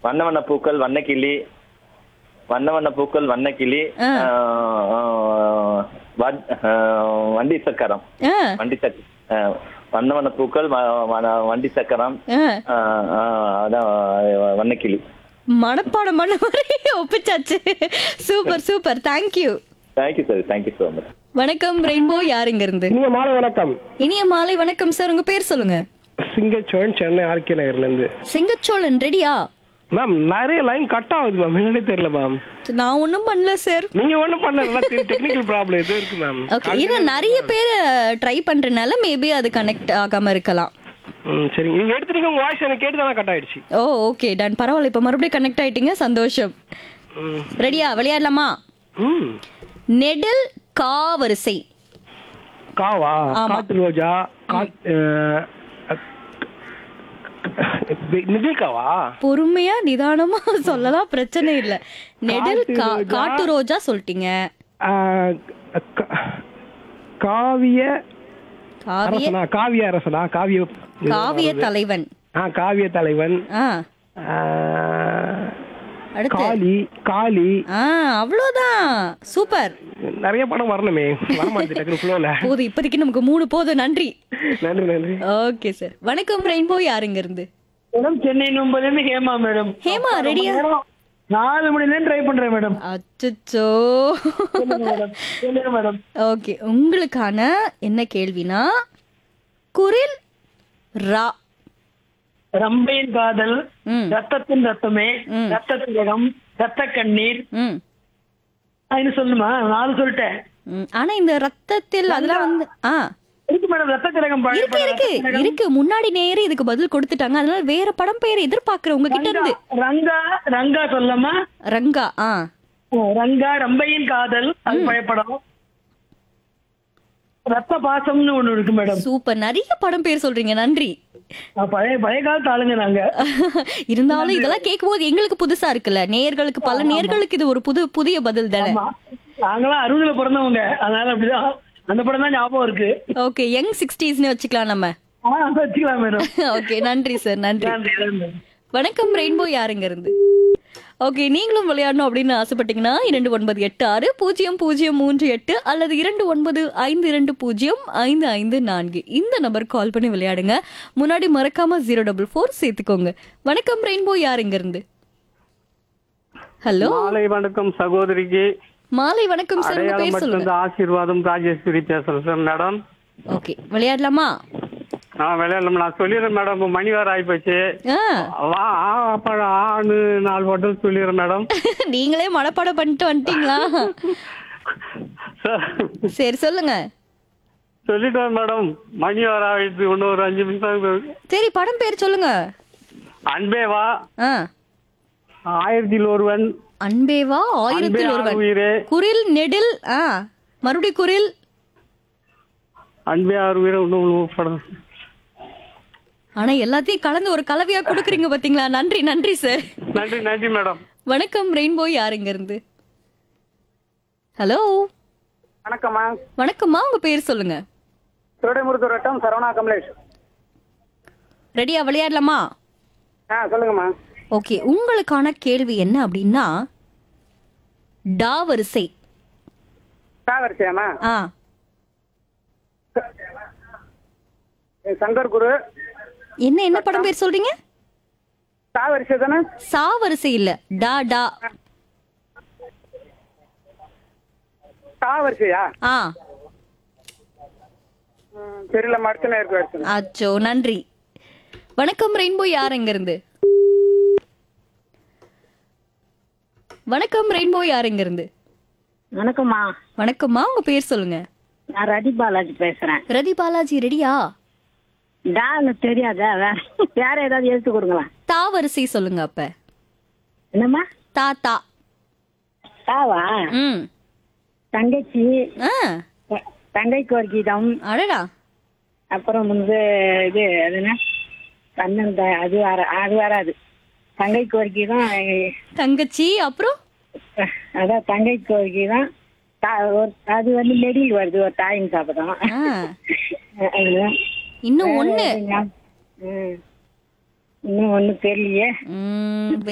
வண்ண வண்ண பூக்கள் வண்ணக்கிளி வண்ண வண்ண பூக்கள் வண்ணக்கிளி ஆ. ஆஹ், ஆஹ், வண்- ஆஹ், வண்டி சக்கரம் ஆ, வண்டி சக் ஆஹ், வண்ண வண்ண பூக்கள் வ- வ- வண்டி சக்கரம் ஆ. ஆஹ், ஆஹ், அதான் வண்ணக்கிளி மனப்பாடம் பண்ண மாதிரி ஒப்பிச்சாச்சு super super thank you thank you sir thank you so much வணக்கம் ரெயின்போ யாருங்க இருந்து நீங்க மாலை வணக்கம் இனிய மாலை வணக்கம் சார் உங்க பேர் சொல்லுங்க சிங்கச்சோழன் சென்னை ஆர்கே நகர்ல இருந்து சிங்கச்சோழன் ரெடியா மேம் நிறைய லைன் கட் ஆகுது மேம் என்னன்னே தெரியல மேம் நான் ஒண்ணும் பண்ணல சார் நீங்க ஒண்ணும் பண்ணல டெக்னிக்கல் ப்ராப்ளம் எதுவும் இருக்கு மேம் ஓகே இது நிறைய பேர் ட்ரை பண்றதுனால மேபி அது கனெக்ட் ஆகாம இருக்கலாம் ம் சரிங்க நீங்க எடுத்துட்டீங்க உங்க வாய்ஸ் எனக்கு கேட்டு தானே கட் ஆயிடுச்சு ஓ ஓகே டன் பரவாயில்ல இப்போ மறுபடியும் கனெக்ட் ஆயிட்டீங்க சந்தோஷம் ம் ரெடியா விளையாடலாமா ம் நெடில் காவரிசை காவா ஆமா. காட்டு ரோஜா காட் நிதிகாவா பொறுமையா நிதானமா சொல்லலாம் பிரச்சனை இல்ல நெடில் காட்டு கா- ரோஜா. காட்டு ரோஜா சொல்லிட்டீங்க காவிய காவிய அரசனா காவிய அரசனா காவிய காவிய தலைவன் ஆ காவிய தலைவன் ஆ ஆ, அடுத்து காளி காளி ஆ அவ்வளோதான் சூப்பர் நிறைய படம் வரணுமே வர மாட்டேது டக்குனு ஃப்ளோல போதும் இப்போதைக்கு நமக்கு மூணு போதும் நன்றி நன்றி நன்றி ஓகே சார் வணக்கம் ரெயின்போ யாருங்க இருந்து மேடம் சென்னை நம்பர்ல இருந்து ஹேமா மேடம் ஹேமா ரெடியா நாலு மணில ட்ரை பண்றேன் மேடம் அச்சோ மேடம் சொல்லுங்க மேடம் ஓகே உங்களுக்கான என்ன கேள்வினா குரில் ரா ரம்பையின் காதல் ம் ரத்தத்தின் ரத்தமே ம். ரத்த திலகம் ரத்த கண்ணீர் ம் அது சொல்லுமா நாலு சொல்லிட்டேன் ம். ஆனா இந்த ரத்தத்தில் அதெல்லாம் வந்து ஆ இருக்கு மேடம் ரத்த திலகம் பழைய இருக்கு படம். இருக்கு ரத்த திலகம். இருக்கு முன்னாடி நேரே இதுக்கு பதில் கொடுத்துட்டாங்க அதனால வேற படம் பெயர் எதிர்பார்க்கிறேன் உங்ககிட்ட இருந்து ரங்கா ரங்கா சொல்லமா ரங்கா ஆ ரங்கா ரம்பையின் காதல் அது பழைய படம் ரத்த பாசம்னு ஒண்ணு இருக்கு மேடம் சூப்பர் நிறைய படம் பேர் சொல்றீங்க நன்றி நான் பழைய பழைய காலத்து ஆளுங்க நாங்க இருந்தாலும் இதெல்லாம் கேட்கும்போது எங்களுக்கு புதுசா இருக்குல்ல நேயர்களுக்கு பல நேயர்களுக்கு இது ஒரு புது புதிய பதில் தானே ஆமா. நாங்களாம் அறுபதுல பிறந்தவங்க அதனால அப்படிதான் அந்த படம் தான் ஞாபகம் இருக்கு ஓகே யங் சிக்ஸ்டீஸ்னு வச்சுக்கலாம் நம்ம ஆ அதை வச்சுக்கலாம் மேடம் ஓகே நன்றி சார் நன்றி நன்றி நன்றி வணக்கம் ரெயின்போ யாருங்க இருந்து ஓகே நீங்களும் விளையாடணும் அப்படின்னு ஆசைப்பட்டீங்கன்னா இரண்டு ஒன்பது எட்டு ஆறு பூஜ்ஜியம் பூஜ்ஜியம் மூன்று எட்டு அல்லது இரண்டு ஒன்பது ஐந்து இரண்டு பூஜ்ஜியம் ஐந்து ஐந்து நான்கு இந்த நம்பர் கால் பண்ணி விளையாடுங்க முன்னாடி மறக்காம ஜீரோ டபுள் ஃபோர் சேர்த்துக்கோங்க வணக்கம் ரெயின்போ யாருங்க இருந்து ஹலோ மாலை வணக்கம் சகோதரிக்கு மாலை வணக்கம் சார் உங்க அடையாளம் பேர் சொல்லுங்க மட்டும் ஆசீர்வாதம் ராஜேஸ்வரி பேசுறேன் சார் மேடம் ஓகே விளையாடலாமா நான் விளையாடலாம் நான் சொல்லிடுறேன் மேடம் இப்போ மணி வேற ஆயிப்போச்சு ஆ வா ஆ அப்ப ஆணு நாலு மட்டும் சொல்லிடுறேன் மேடம் நீங்களே மனப்பாடம் பண்ணிட்டு வந்துட்டீங்களா சார் சரி சொல்லுங்க சொல்லிட்டேன் மேடம் மணி வேற ஆயிடுச்சு இன்னும் ஒரு அஞ்சு நிமிஷம் இருக்கு. சரி படம் பேர் சொல்லுங்க அன்பே வா ஆ ஆயிரத்தில் ஒருவன் அன்பேவா அன்பே ஆயிரத்தில் ஆறு ஒருவன் உயிரே குரில் நெடில் ஆ மறுபடியும் குரில் அன்பே ஆறு உயிரே இன்னும் ஒரு படம் ஆனா எல்லாத்தையும் கலந்து ஒரு கலவையா கொடுக்குறீங்க பாத்தீங்களா நன்றி நன்றி சார் நன்றி நன்றி மேடம் வணக்கம் ரெயின்போ யாருங்க இருந்து ஹலோ வணக்கம்மா வணக்கம்மா உங்க பேர் சொல்லுங்க திருடைமுருத்தூர் வட்டம் சரவணா கமலேஷ் ரெடியா விளையாடலாமா ஆ சொல்லுங்கம்மா ஓகே உங்களுக்கான கேள்வி என்ன அப்படின்னா டா வரிசை கா வரிசையாம்மா ஆ சங்கர் குரு என்ன என்ன படம் பேர் சொல்றீங்க கா வரிசை தானே சா வரிசை இல்ல டா டா கா வரிசையா ஆ ம், தெரியல மடுத்துன இருக்கு வரிசை அச்சோ நன்றி வணக்கம் ரெயின்போ யார் எங்க இருந்து வணக்கம் ரெயின்போ யார் எங்க இருந்து வணக்கம்மா வணக்கம்மா உங்க பேர் சொல்லுங்க நான் ரதி பாலாஜி பேசுறேன் ரதி பாலாஜி ரெடியா டான்னு தெரியாதா வேற வேற ஏதாவது எழுத்து கொடுங்களேன் தா வரிசை சொல்லுங்க அப்ப என்னம்மா தா தா தாவா ம் தங்கச்சி ஆ த- தங்கைக்கு ஒரு கீதம் அடடா அப்புறம் வந்து இது அது என்ன கண்ணன் த- அது வர அது வராது தங்கைக்கு ஒரு கீதம் தங்கச்சி அப்புறம் அஹ், அதான் தங்கைக்கு ஒரு கீதம் தா- ஒரு- அது வந்து நெடில் வருது ஒரு தாயின் சாப்பிடும் ஆ, இன்னும் ஒண்ணு இன்னும் ஒண்ணு தெரியலையே ம்,